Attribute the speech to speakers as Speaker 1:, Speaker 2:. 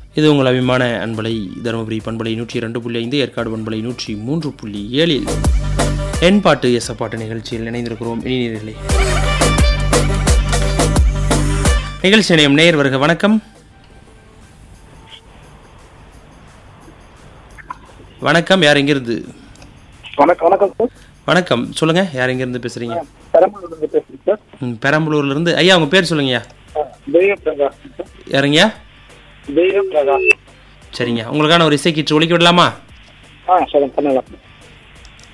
Speaker 1: இது உங்கள் அபிமான அன்பலை தருமபுரி பண்பலை நூற்றி இரண்டு புள்ளி ஐந்து ஏற்காடு பண்பலை நூற்றி மூன்று புள்ளி ஏழில் என் பாட்டு எஸ் பாட்டு நிகழ்ச்சியில் இணைந்திருக்கிறோம் இனிநீர்களே நிகழ்ச்சி நிலையம் நேயர் வருக வணக்கம் வணக்கம் யார் எங்கிருந்து
Speaker 2: வணக்கம் வணக்கம் சார்
Speaker 1: வணக்கம் சொல்லுங்க யார் எங்கிருந்து பேசுறீங்க
Speaker 2: பெரம்பலூர்லேருந்து பேசுகிறேன் சார்
Speaker 1: ம், பெரம்பலூர்ல இருந்து ஐயா உங்க பேர் சொல்லுங்கய்யா
Speaker 2: ஆ, தெய்வ பிரகாஷ் சார்
Speaker 1: யாருங்கய்யா
Speaker 2: தெய்வ பிரகாஷ்
Speaker 1: சரிங்க உங்களுக்கான ஒரு இசை கீற்று ஒழிக்க விடலாமா
Speaker 2: ஆ சொல்லுங்க பண்ணலாம்